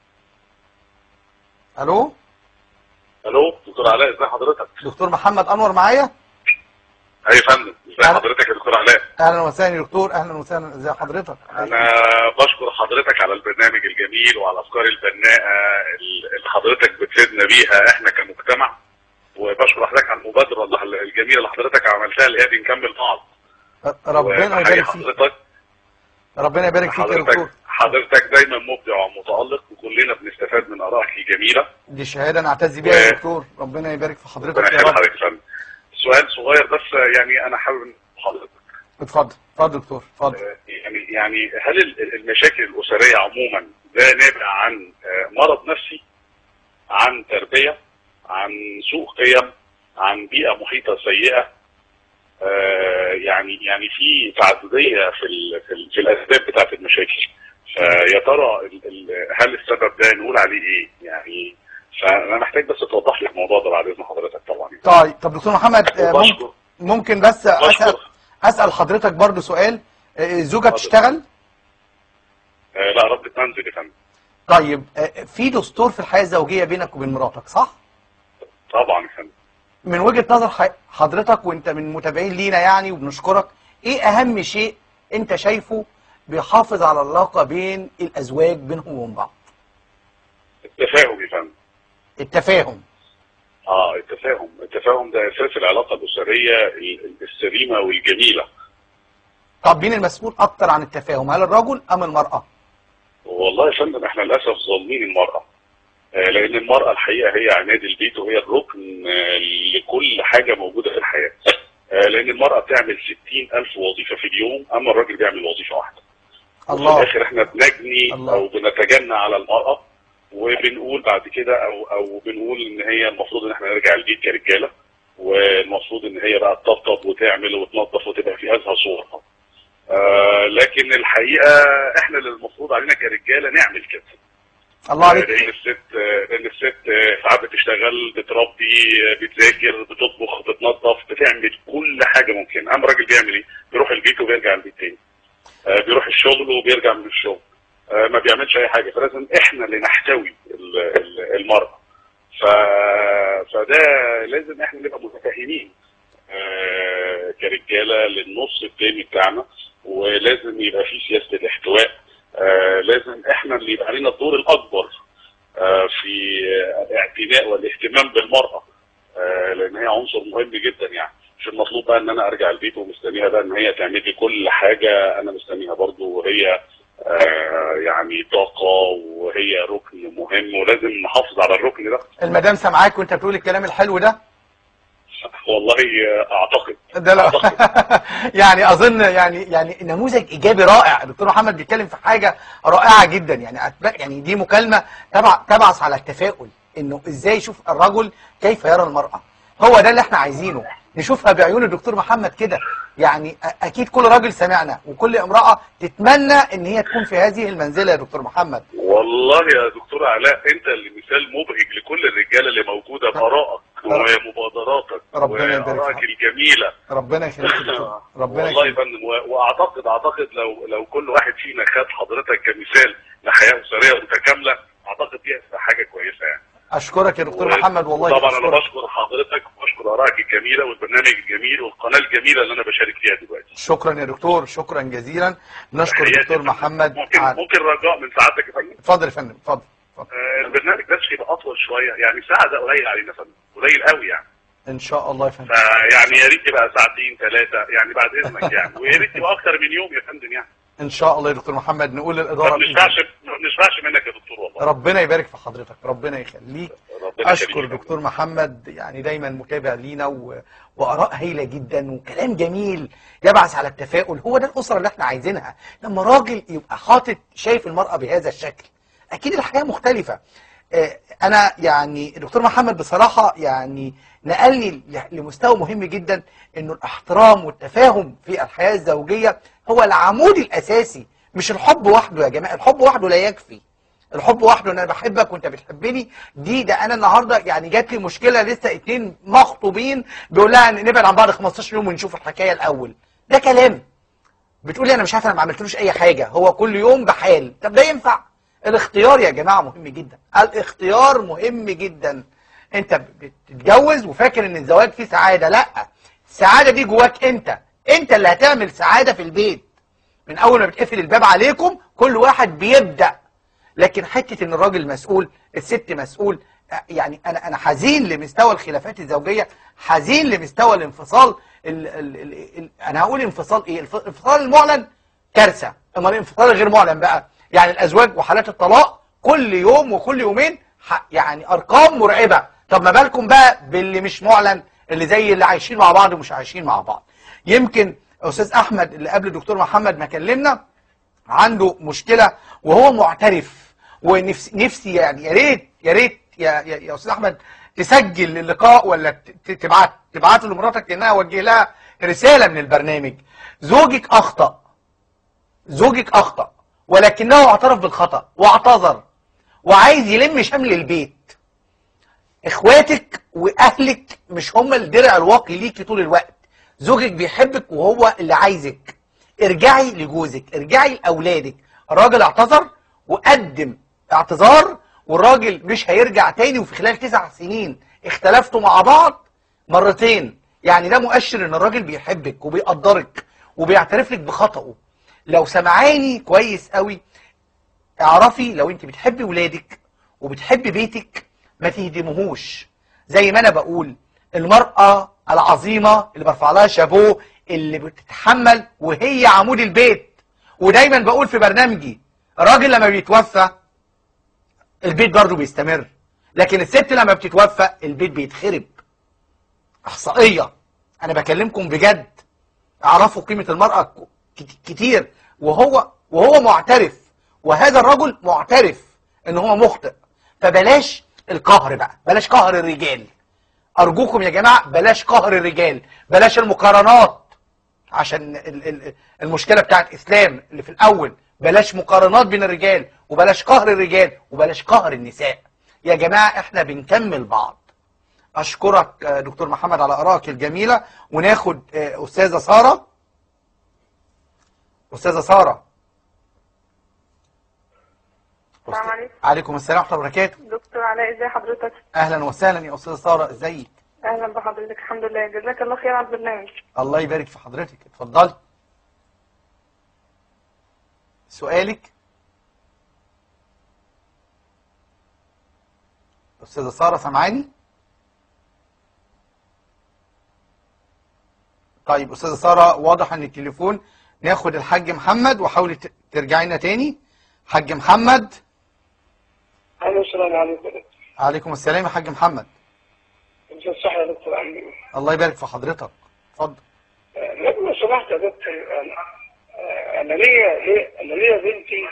الو الو دكتور علاء ازي حضرتك؟ دكتور محمد انور معايا اي فندم ازي أهلا. حضرتك يا دكتور علاء؟ اهلا وسهلا يا دكتور اهلا وسهلا ازي حضرتك انا بشكر حضرتك على البرنامج الجميل وعلى الافكار البناءه اللي حضرتك بتفيدنا بيها احنا كمجتمع وبشكر حضرتك على المبادره اللي- الجميله اللي حضرتك عملتها اللي هي بنكمل بعض ربنا وبحيي يبارك فيك حضرتك ربنا يبارك فيك يا دكتور حضرتك حضرتك دايما مبدع ومتالق وكلنا بنستفاد من ارائك الجميله دي شهاده نعتز بيها يا و- دكتور ربنا يبارك في ربنا حضرتك يا يخلي رب حضرتك يا فندم. سؤال صغير بس يعني انا حابب إن حضرتك اتفضل اتفضل دكتور اتفضل يعني يعني هل ال- المشاكل الأسرية عموما ده نابع عن آه، مرض نفسي عن تربية عن سوء قيم عن بيئة محيطة سيئة آه، يعني يعني في تعددية في ال في, ال في الأسباب بتاعت المشاكل فيا ترى ال- ال- هل السبب ده نقول عليه إيه يعني فأنا محتاج بس توضح لي الموضوع ده بعد إذن حضرتك طبعا طيب طب دكتور محمد آه، ممكن وبشكر ممكن بس اسال بشكر اسال حضرتك برضو سؤال آه، الزوجه اتفضل. بتشتغل آه، لا ربة منزل يا فندم طيب آه، في دستور في الحياه الزوجيه بينك وبين مراتك صح طبعا يا فندم من وجهه نظر ح- حضرتك وانت من متابعين لينا يعني وبنشكرك ايه اهم شيء انت شايفه بيحافظ على العلاقه بين الازواج بينهم وبين بعض التفاهم يا فندم التفاهم اه التفاهم التفاهم ده اساس العلاقه الاسريه ال- السليمه والجميله طب مين المسؤول اكتر عن التفاهم هل الرجل ام المراه والله يا فندم احنا للاسف ظالمين المراه آه، لان المراه الحقيقه هي عماد البيت وهي الركن آه، لكل حاجه موجوده في الحياه آه، لان المراه بتعمل 60 الف وظيفه في اليوم اما الراجل بيعمل وظيفه واحده وفي الله الاخر احنا بنجني الله. او بنتجنى على المراه وبنقول بعد كده او او بنقول ان هي المفروض ان احنا نرجع البيت كرجاله والمفروض ان هي بقى تطبطب وتعمل وتنظف وتبقى في ازهى صورها. آه لكن الحقيقه احنا اللي المفروض علينا كرجاله نعمل كده. الله عليك لان الست لان الست ساعات بتشتغل بتربي بتذاكر بتطبخ بتنظف بتعمل كل حاجه ممكن اما الراجل بيعمل ايه؟ بيروح البيت وبيرجع البيت تاني آه، بيروح الشغل وبيرجع من الشغل آه، ما بيعملش اي حاجه فلازم احنا اللي نحتوي ال- ال- المراه ف... فده لازم احنا نبقى متفاهمين آه، كرجاله للنص التاني بتاعنا ولازم يبقى في سياسه الاحتواء آه، لازم احنا اللي يبقى علينا الدور الاكبر آه، في آه، الاعتناء والاهتمام بالمراه آه، لان هي عنصر مهم جدا يعني مش المطلوب بقى ان انا ارجع البيت ومستنيها بقى ان هي تعمل لي كل حاجه انا مستنيها برضو وهي آه، يعني طاقه وهي ركن مهم ولازم نحافظ على الركن ده المدام سامعاك وانت بتقول الكلام الحلو ده والله آه، اعتقد ده لا يعني اظن يعني يعني نموذج ايجابي رائع الدكتور محمد بيتكلم في حاجه رائعه جدا يعني أتبع يعني دي مكالمه تبع تبعث على التفاؤل انه ازاي يشوف الرجل كيف يرى المراه هو ده اللي احنا عايزينه نشوفها بعيون الدكتور محمد كده يعني أ- اكيد كل راجل سمعنا وكل امراه تتمنى ان هي تكون في هذه المنزله يا دكتور محمد والله يا دكتور علاء انت اللي مثال مبهج لكل الرجاله اللي موجوده بارائك ومبادراتك ربنا يبارك وارائك فيك. الجميله ربنا يخليك يا دكتور ربنا والله يا يخليك فندم و- واعتقد اعتقد لو لو كل واحد فينا خد حضرتك كمثال لحياه اسريه متكامله اعتقد دي هتبقى حاجه كويسه يعني اشكرك يا دكتور و- محمد والله طبعا انا أشكرك. بشكر حضرتك وبشكر ارائك الجميله والبرنامج الجميل والقناه الجميله اللي انا بشارك فيها دلوقتي شكرا يا دكتور شكرا جزيلا نشكر تحياتي الدكتور يا فندم. محمد ممكن على- ممكن رجاء من سعادتك يا فندم اتفضل يا فندم اتفضل اتفضل. آه، البرنامج بس يبقى اطول شويه يعني ساعه ده قليل علينا يا فندم قليل قوي يعني ان شاء الله يا فندم فيعني يا ريت يبقى ساعتين ثلاثه يعني بعد اذنك يعني ويا ريت يبقى اكتر من يوم يا فندم يعني ان شاء الله يا دكتور محمد نقول ما للاداره بنشبعش ما بنشبعش منك يا دكتور والله ربنا يبارك في حضرتك ربنا يخليك ربنا اشكر يخليك. دكتور محمد يعني دايما متابع لينا و... واراء هايله جدا وكلام جميل يبعث على التفاؤل هو ده الاسره اللي احنا عايزينها لما راجل يبقى حاطط شايف المراه بهذا الشكل اكيد الحياه مختلفه آه، انا يعني دكتور محمد بصراحه يعني نقلني ل- لمستوى مهم جدا انه الاحترام والتفاهم في الحياه الزوجيه هو العمود الاساسي مش الحب وحده يا جماعه الحب وحده لا يكفي الحب وحده ان انا بحبك وانت بتحبني دي ده انا النهارده يعني جات لي مشكله لسه اتنين مخطوبين بيقول لها إن نبعد عن بعض 15 يوم ونشوف الحكايه الاول ده كلام بتقول لي انا مش عارف انا ما عملتلوش اي حاجه هو كل يوم بحال طب ده ينفع الاختيار يا جماعه مهم جدا الاختيار مهم جدا انت بتتجوز وفاكر ان الزواج فيه سعاده لا السعاده دي جواك انت انت اللي هتعمل سعاده في البيت من اول ما بتقفل الباب عليكم كل واحد بيبدا لكن حته ان الراجل مسؤول الست مسؤول يعني انا انا حزين لمستوى الخلافات الزوجيه حزين لمستوى الانفصال ال ال ال ال انا هقول انفصال ايه الف- الانفصال المعلن كارثه اما الانفصال الغير معلن بقى يعني الازواج وحالات الطلاق كل يوم وكل يومين ح- يعني ارقام مرعبه طب ما بالكم بقى باللي مش معلن اللي زي اللي عايشين مع بعض ومش عايشين مع بعض يمكن استاذ احمد اللي قبل الدكتور محمد ما كلمنا عنده مشكله وهو معترف ونفسي نفسي يعني يا ريت يا ريت يا يا, يا استاذ احمد تسجل اللقاء ولا ت- ت- تبعت تبعته لمراتك انها اوجه لها رساله من البرنامج زوجك اخطا زوجك اخطا ولكنه اعترف بالخطا واعتذر وعايز يلم شمل البيت اخواتك واهلك مش هم الدرع الواقي ليكي طول الوقت زوجك بيحبك وهو اللي عايزك ارجعي لجوزك ارجعي لاولادك الراجل اعتذر وقدم اعتذار والراجل مش هيرجع تاني وفي خلال تسع سنين اختلفتوا مع بعض مرتين يعني ده مؤشر ان الراجل بيحبك وبيقدرك وبيعترف لك بخطأه لو سمعاني كويس قوي اعرفي لو انت بتحبي ولادك وبتحبي بيتك ما تهدمهوش زي ما انا بقول المرأة العظيمة اللي برفع لها شابوه اللي بتتحمل وهي عمود البيت ودايما بقول في برنامجي الراجل لما بيتوفى البيت برضه بيستمر لكن الست لما بتتوفى البيت بيتخرب احصائية انا بكلمكم بجد اعرفوا قيمة المرأة كت- كتير وهو وهو معترف وهذا الرجل معترف ان هو مخطئ فبلاش القهر بقى بلاش قهر الرجال ارجوكم يا جماعة بلاش قهر الرجال بلاش المقارنات عشان ال- ال- المشكلة بتاعت اسلام اللي في الاول بلاش مقارنات بين الرجال وبلاش قهر الرجال وبلاش قهر النساء يا جماعة احنا بنكمل بعض اشكرك آه، دكتور محمد على ارائك الجميلة وناخد آه، استاذة سارة استاذة سارة السلام عليكم عليكم السلام ورحمة الله وبركاته دكتور علاء ازي حضرتك اهلا وسهلا يا استاذة سارة ازيك اهلا بحضرتك الحمد لله جزاك الله خير على البرنامج الله يبارك في حضرتك اتفضلي سؤالك استاذة سارة سامعاني طيب استاذة سارة واضح ان التليفون ناخد الحاج محمد وحاولي ت- ترجعي لنا تاني حاج محمد الو السلام عليكم عليكم السلام يا حاج محمد انت صح يا دكتور عمي الله يبارك في حضرتك اتفضل لو سمحت يا دكتور انا انا ليا ليا انا ليا بنتي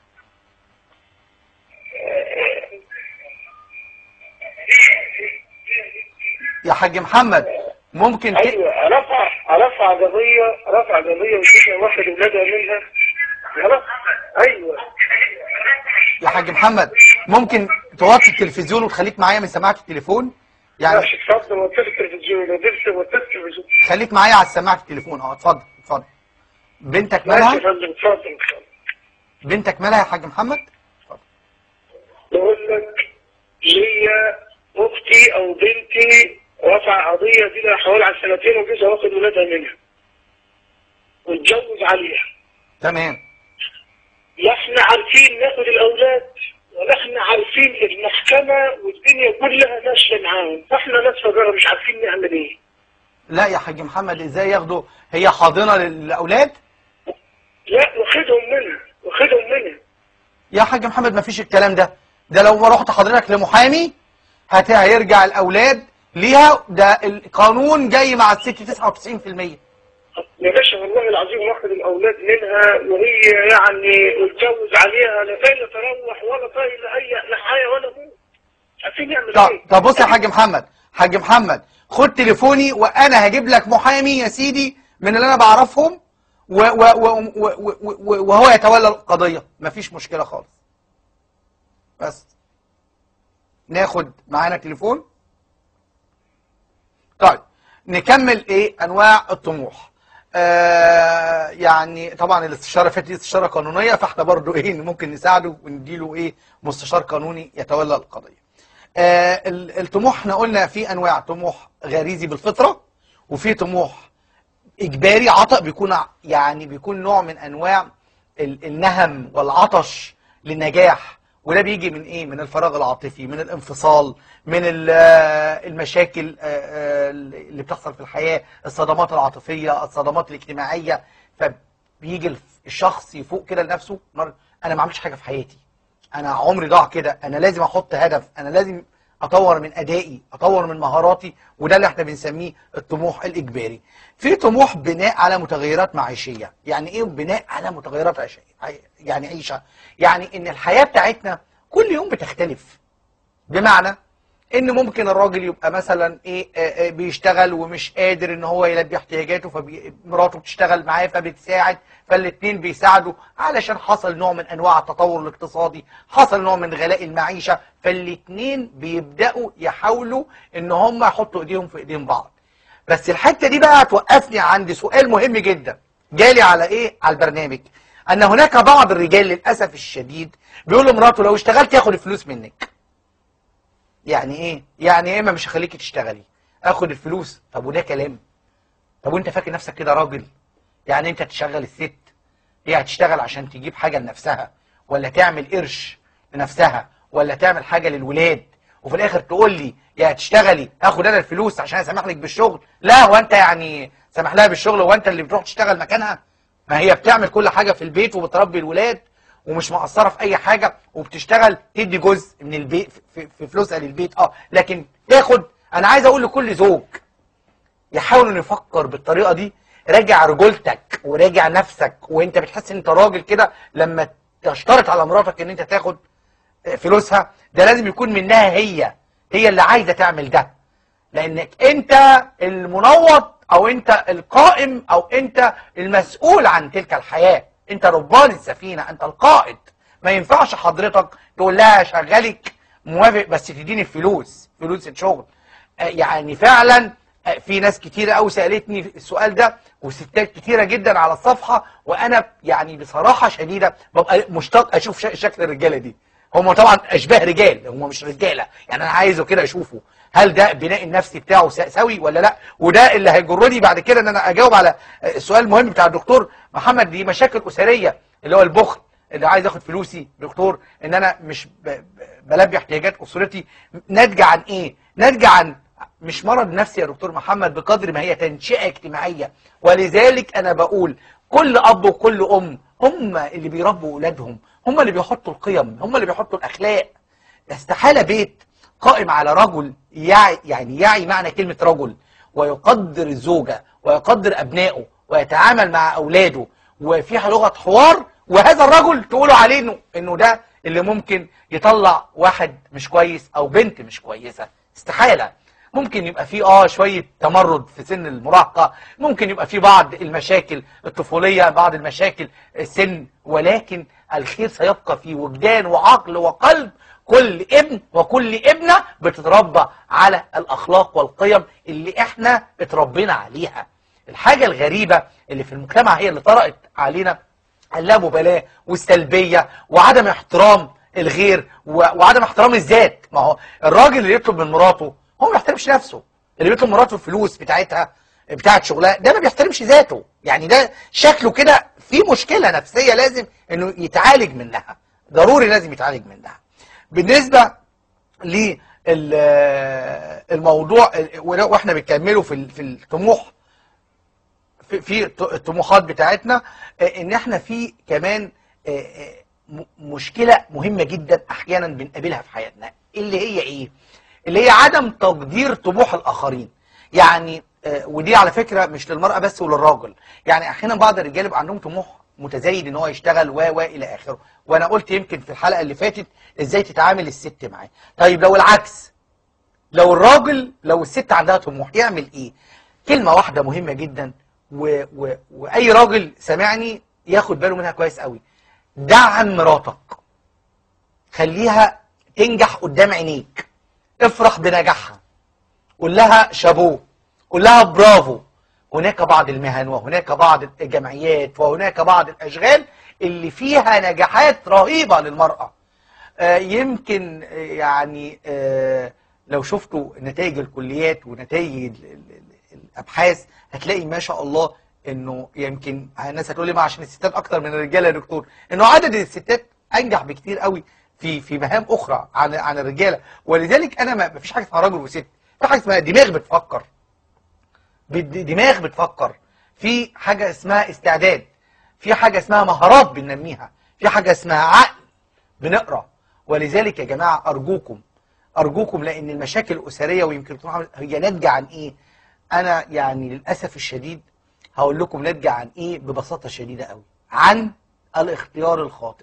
يا حاج محمد ممكن ت... ايوه رفع رفع قضيه رفع قضيه وكده واخد ولادها منها خلاص ايوه يا حاج محمد ممكن توطي التلفزيون وتخليك معايا من سماعة التليفون يعني ماشي اتفضل وطيت التلفزيون قدرت وطيت التلفزيون خليك معايا على سماعة التليفون اه اتفضل اتفضل بنتك ماشي يا مالها فندم اتفضل اتفضل بنتك مالها يا حاج محمد بقول لك ليا اختي او بنتي رفع قضيه دي لها حوالي على سنتين وجوزها واخد ولادها منها واتجوز عليها تمام لا احنا عارفين ناخد الاولاد ولا احنا عارفين المحكمه والدنيا كلها ماشيه معاهم فاحنا ناس فجاره مش عارفين نعمل ايه لا يا حاج محمد ازاي ياخدوا هي حاضنة للاولاد لا واخدهم منها واخدهم منها يا حاج محمد ما فيش الكلام ده ده لو ما رحت حضرتك لمحامي هت- هيرجع الاولاد ليها ده القانون جاي مع الست 99% يا باشا والله العظيم واخد الاولاد منها وهي يعني اتجوز عليها لا طايله تروح ولا طايله اي لا حياه ولا موت مش عارفين نعمل طب ايه طب بص يا حاج محمد حاج محمد خد تليفوني وانا هجيب لك محامي يا سيدي من اللي انا بعرفهم و و و و و و وهو يتولى القضية مفيش مشكلة خالص بس ناخد معانا تليفون طيب نكمل ايه انواع الطموح آه يعني طبعا الاستشاره فاتت دي استشاره قانونيه فاحنا برضو ايه ممكن نساعده ونديله ايه مستشار قانوني يتولى القضيه آه ال- الطموح احنا قلنا في انواع طموح غريزي بالفطره وفي طموح اجباري عطاء بيكون ع- يعني بيكون نوع من انواع ال- النهم والعطش للنجاح وده بيجي من ايه من الفراغ العاطفي من الانفصال من ال- آه، المشاكل آه، آه، اللي بتحصل في الحياة الصدمات العاطفية الصدمات الاجتماعية فبيجي الف- الشخص يفوق كده لنفسه مر- انا ما عملتش حاجة في حياتي انا عمري ضاع كده انا لازم احط هدف انا لازم اطور من ادائي اطور من مهاراتي وده اللي احنا بنسميه الطموح الاجباري في طموح بناء على متغيرات معيشيه يعني ايه بناء على متغيرات عيشيه عي- يعني عيشه يعني ان الحياه بتاعتنا كل يوم بتختلف بمعنى ان ممكن الراجل يبقى مثلا ايه آه، آه، بيشتغل ومش قادر ان هو يلبي احتياجاته فمراته بتشتغل معاه فبتساعد فالاتنين بيساعدوا علشان حصل نوع من انواع التطور الاقتصادي حصل نوع من غلاء المعيشة فالاتنين بيبدأوا يحاولوا ان هم يحطوا ايديهم في ايدين بعض بس الحتة دي بقى هتوقفني عند سؤال مهم جدا جالي على ايه على البرنامج ان هناك بعض الرجال للأسف الشديد بيقول لمراته لو اشتغلت ياخد الفلوس منك يعني ايه يعني ايه ما مش هخليكي تشتغلي اخد الفلوس طب وده كلام طب وانت فاكر نفسك كده راجل يعني انت تشغل الست هي هتشتغل عشان تجيب حاجة لنفسها ولا تعمل قرش لنفسها ولا تعمل حاجة للولاد وفي الاخر تقول لي يا هتشتغلي اخد انا الفلوس عشان اسامح لك بالشغل لا هو انت يعني سامح لها بالشغل هو انت اللي بتروح تشتغل مكانها ما هي بتعمل كل حاجة في البيت وبتربي الولاد ومش مقصرة في اي حاجة وبتشتغل تدي جزء من البيت في, في فلوسها للبيت اه لكن تاخد انا عايز اقول لكل زوج يحاول انه يفكر بالطريقه دي راجع رجولتك وراجع نفسك وانت بتحس ان انت راجل كده لما تشترط على مراتك ان انت تاخد فلوسها ده لازم يكون منها هي هي اللي عايزه تعمل ده لانك انت المنوط او انت القائم او انت المسؤول عن تلك الحياه انت ربان السفينه انت القائد ما ينفعش حضرتك تقول لها شغلك موافق بس تديني فلوس فلوس الشغل آه، يعني فعلا آه، في ناس كتيرة قوي سألتني السؤال ده وستات كتيرة جدا على الصفحة وانا يعني بصراحة شديدة ببقى مشتاق اشوف ش- شكل الرجالة دي هم طبعا اشباه رجال هم مش رجالة يعني انا عايزه كده اشوفه هل ده البناء النفسي بتاعه س- سوي ولا لا وده اللي هيجرني بعد كده ان انا اجاوب على آه، السؤال المهم بتاع الدكتور محمد دي مشاكل اسرية اللي هو البخل اللي عايز اخد فلوسي دكتور ان انا مش ب- ب- بلبي احتياجات اسرتي ناتجه عن ايه ناتجه عن مش مرض نفسي يا دكتور محمد بقدر ما هي تنشئه اجتماعيه ولذلك انا بقول كل اب وكل ام هم اللي بيربوا اولادهم هم اللي بيحطوا القيم هم اللي بيحطوا الاخلاق استحاله بيت قائم على رجل يعي يعني يعي معنى كلمه رجل ويقدر الزوجه ويقدر ابنائه ويتعامل مع اولاده وفيها لغه حوار وهذا الرجل تقولوا عليه انه انه ده اللي ممكن يطلع واحد مش كويس او بنت مش كويسه استحاله ممكن يبقى في اه شويه تمرد في سن المراهقه ممكن يبقى في بعض المشاكل الطفوليه بعض المشاكل السن ولكن الخير سيبقى في وجدان وعقل وقلب كل ابن وكل ابنه بتتربى على الاخلاق والقيم اللي احنا اتربينا عليها الحاجه الغريبه اللي في المجتمع هي اللي طرأت علينا اللامبالاه والسلبيه وعدم احترام الغير و- وعدم احترام الذات ما هو الراجل اللي يطلب من مراته هو ما بيحترمش نفسه اللي بيطلب من مراته الفلوس بتاعتها بتاعت شغلها ده ما بيحترمش ذاته يعني ده شكله كده في مشكله نفسيه لازم انه يتعالج منها ضروري لازم يتعالج منها بالنسبه للموضوع واحنا بنكمله في ال- في الطموح في في الطموحات بتاعتنا آه، ان احنا في كمان آه، آه، م- مشكله مهمه جدا احيانا بنقابلها في حياتنا اللي هي ايه اللي هي عدم تقدير طموح الاخرين يعني آه، ودي على فكره مش للمراه بس وللراجل يعني احيانا بعض الرجال يبقى عندهم طموح متزايد ان هو يشتغل و و الى اخره وانا قلت يمكن في الحلقه اللي فاتت ازاي تتعامل الست معاه طيب لو العكس لو الراجل لو الست عندها طموح يعمل ايه كلمة واحدة مهمة جدا و... و... واي راجل سمعني ياخد باله منها كويس قوي دعم مراتك خليها تنجح قدام عينيك افرح بنجاحها قول لها شابوه قول لها برافو هناك بعض المهن وهناك بعض الجمعيات وهناك بعض الاشغال اللي فيها نجاحات رهيبة للمرأة آه، يمكن آه، يعني آه، لو شفتوا نتائج الكليات ونتائج ال- ال- ال- الابحاث هتلاقي ما شاء الله انه يمكن الناس هتقول لي ما عشان الستات اكتر من الرجاله يا دكتور انه عدد الستات انجح بكتير قوي في في مهام اخرى عن عن الرجاله ولذلك انا ما ما فيش حاجه اسمها راجل وست في حاجه اسمها دماغ بتفكر بد- دماغ بتفكر في حاجه اسمها استعداد في حاجه اسمها مهارات بننميها في حاجه اسمها عقل بنقرا ولذلك يا جماعه ارجوكم ارجوكم لان المشاكل الاسريه ويمكن تكون هي ناتجه عن ايه انا يعني للاسف الشديد هقول لكم ناتجه عن ايه ببساطه شديده قوي عن الاختيار الخاطئ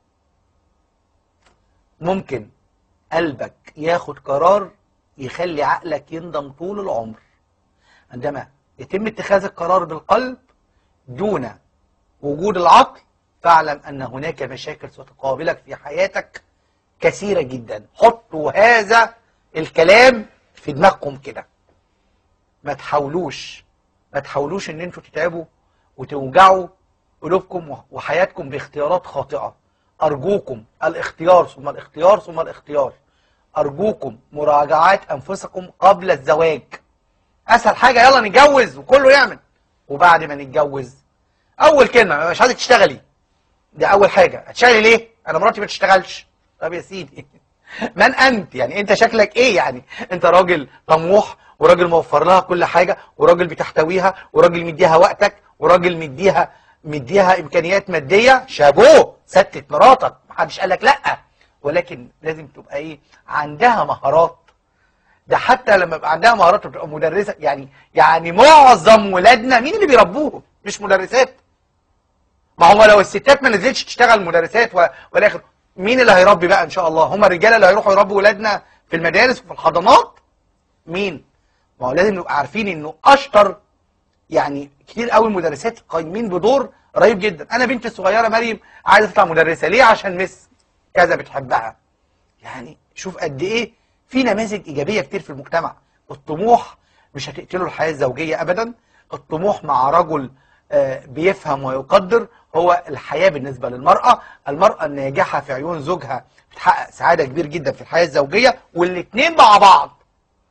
ممكن قلبك ياخد قرار يخلي عقلك يندم طول العمر عندما يتم اتخاذ القرار بالقلب دون وجود العقل فاعلم ان هناك مشاكل ستقابلك في حياتك كثيرة جدا حطوا هذا الكلام في دماغكم كده ما تحاولوش ما تحاولوش ان انتوا تتعبوا وتوجعوا قلوبكم وحياتكم باختيارات خاطئة ارجوكم الاختيار ثم الاختيار ثم الاختيار ارجوكم مراجعات انفسكم قبل الزواج اسهل حاجة يلا نتجوز وكله يعمل وبعد ما نتجوز اول كلمة مش عايزك تشتغلي دي اول حاجة هتشتغلي ليه انا مراتي ما تشتغلش طب يا سيدي من انت يعني انت شكلك ايه يعني انت راجل طموح وراجل موفر لها كل حاجة وراجل بتحتويها وراجل مديها وقتك وراجل مديها مديها امكانيات مادية شابوه ستت مراتك محدش قالك لا ولكن لازم تبقى ايه عندها مهارات ده حتى لما يبقى عندها مهارات وتبقى مدرسة يعني يعني معظم ولادنا مين اللي بيربوهم مش مدرسات ما هو لو الستات ما نزلتش تشتغل مدرسات و- والاخر مين اللي هيربي بقى ان شاء الله هم الرجاله اللي هيروحوا يربوا ولادنا في المدارس وفي الحضانات مين ما هو لازم نبقى عارفين انه اشطر يعني كتير قوي المدرسات قايمين بدور رهيب جدا انا بنتي الصغيره مريم عايزه تطلع مدرسه ليه عشان مس كذا بتحبها يعني شوف قد ايه في نماذج ايجابيه كتير في المجتمع الطموح مش هتقتله الحياه الزوجيه ابدا الطموح مع رجل آه، بيفهم ويقدر هو الحياه بالنسبه للمراه المراه الناجحه في عيون زوجها بتحقق سعاده كبير جدا في الحياه الزوجيه والاثنين مع بعض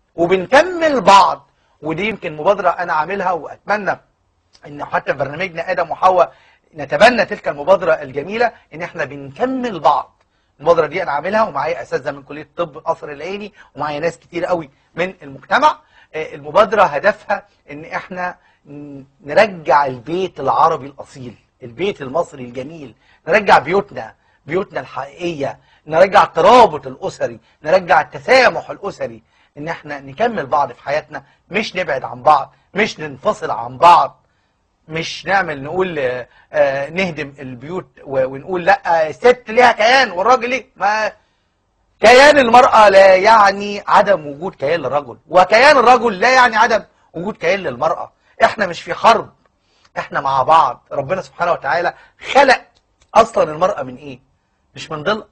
وبنكمل بعض ودي يمكن مبادره انا عاملها واتمنى ان حتى في برنامجنا ادم وحواء نتبنى تلك المبادره الجميله ان احنا بنكمل بعض المبادره دي انا عاملها ومعايا اساتذه من كليه الطب قصر العيني ومعايا ناس كتير قوي من المجتمع آه، المبادره هدفها ان احنا ن- نرجع البيت العربي الاصيل البيت المصري الجميل نرجع بيوتنا بيوتنا الحقيقيه نرجع الترابط الاسري نرجع التسامح الاسري ان احنا نكمل بعض في حياتنا مش نبعد عن بعض مش ننفصل عن بعض مش نعمل نقول آه، آه، نهدم البيوت و- ونقول لا الست ليها كيان والراجل ليه ما كيان المرأة لا يعني عدم وجود كيان للرجل وكيان الرجل لا يعني عدم وجود كيان للمرأة احنا مش في حرب احنا مع بعض ربنا سبحانه وتعالى خلق اصلا المرأة من ايه مش من ضلع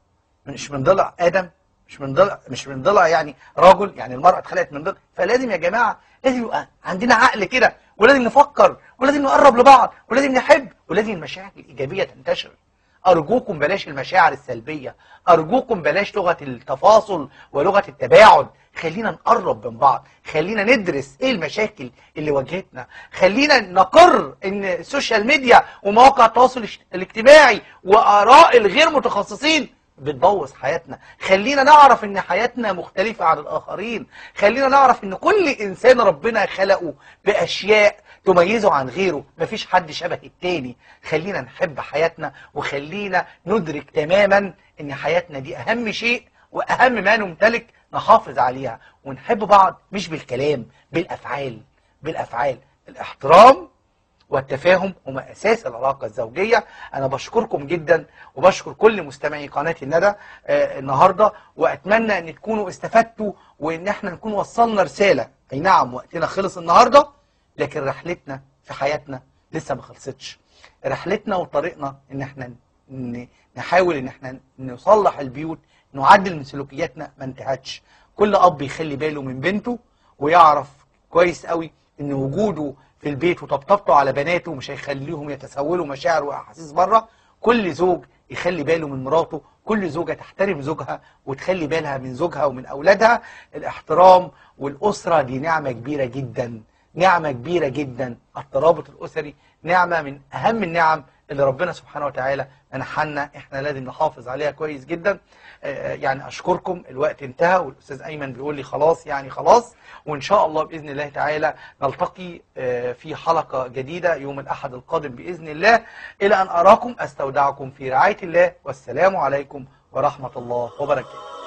مش من ضلع ادم مش من ضلع مش من ضلع يعني رجل يعني المرأة اتخلقت من ضلع فلازم يا جماعة لازم يبقى عندنا عقل كده ولازم نفكر ولازم نقرب لبعض ولازم نحب ولازم المشاعر الإيجابية تنتشر أرجوكم بلاش المشاعر السلبية أرجوكم بلاش لغة التفاصل ولغة التباعد خلينا نقرب من بعض خلينا ندرس ايه المشاكل اللي واجهتنا خلينا نقر ان السوشيال ميديا ومواقع التواصل الاجت- الاجتماعي وآراء الغير متخصصين بتبوظ حياتنا خلينا نعرف ان حياتنا مختلفة عن الآخرين خلينا نعرف ان كل إنسان ربنا خلقه بأشياء تميزه عن غيره مفيش حد شبه التاني خلينا نحب حياتنا وخلينا ندرك تماما ان حياتنا دي أهم شيء وأهم ما نمتلك نحافظ عليها ونحب بعض مش بالكلام بالأفعال بالأفعال الاحترام والتفاهم هما أساس العلاقة الزوجية أنا بشكركم جدا وبشكر كل مستمعي قناة الندى آه، النهاردة وأتمنى أن تكونوا استفدتوا وأن احنا نكون وصلنا رسالة أي نعم وقتنا خلص النهاردة لكن رحلتنا في حياتنا لسه ما خلصتش رحلتنا وطريقنا ان احنا ن- نحاول ان احنا نصلح البيوت نعدل من سلوكياتنا ما انتهتش كل اب يخلي باله من بنته ويعرف كويس قوي ان وجوده في البيت وطبطبته على بناته مش هيخليهم يتسولوا مشاعر واحاسيس بره كل زوج يخلي باله من مراته كل زوجة تحترم زوجها وتخلي بالها من زوجها ومن أولادها الاحترام والأسرة دي نعمة كبيرة جدا نعمة كبيرة جدا الترابط الأسري نعمة من أهم النعم اللي ربنا سبحانه وتعالى منحنا احنا لازم نحافظ عليها كويس جدا آه، يعني أشكركم الوقت انتهى والأستاذ أيمن بيقول لي خلاص يعني خلاص وإن شاء الله بإذن الله تعالى نلتقي آه، في حلقة جديدة يوم الأحد القادم بإذن الله إلى أن أراكم أستودعكم في رعاية الله والسلام عليكم ورحمة الله وبركاته